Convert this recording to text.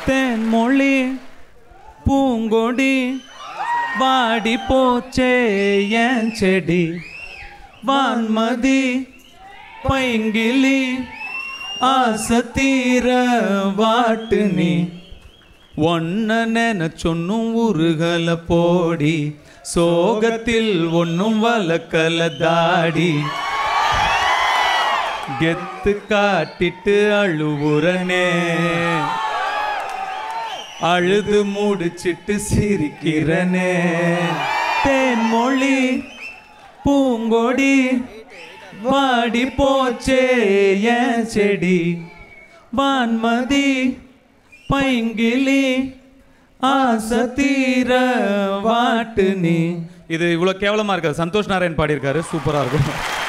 தேன்மொழி பூங்கொடி வாடி போச்சே என் செடி வான்மதி பைங்கிளி ஆசை தீர வாட்டு நீ ஒன்ன நினைச்சொன்னும் உருகல போடி சோகத்தில் ஒன்னும் வளர்க்கல தாடி கெத்து காட்டிட்டு அழுவுறனே அழுது முடிச்சிட்டு சிரிக்கிறனே தேன்மொழி பூங்கொடி வாடி போச்சே என் செடி வான்மதி பைங்கிளி ஆசை தீர வாட்டு நீ இது இவ்வளோ கேவலமாக இருக்காது சந்தோஷ் நாராயண் பாடியிருக்காரு சூப்பராக இருக்கும்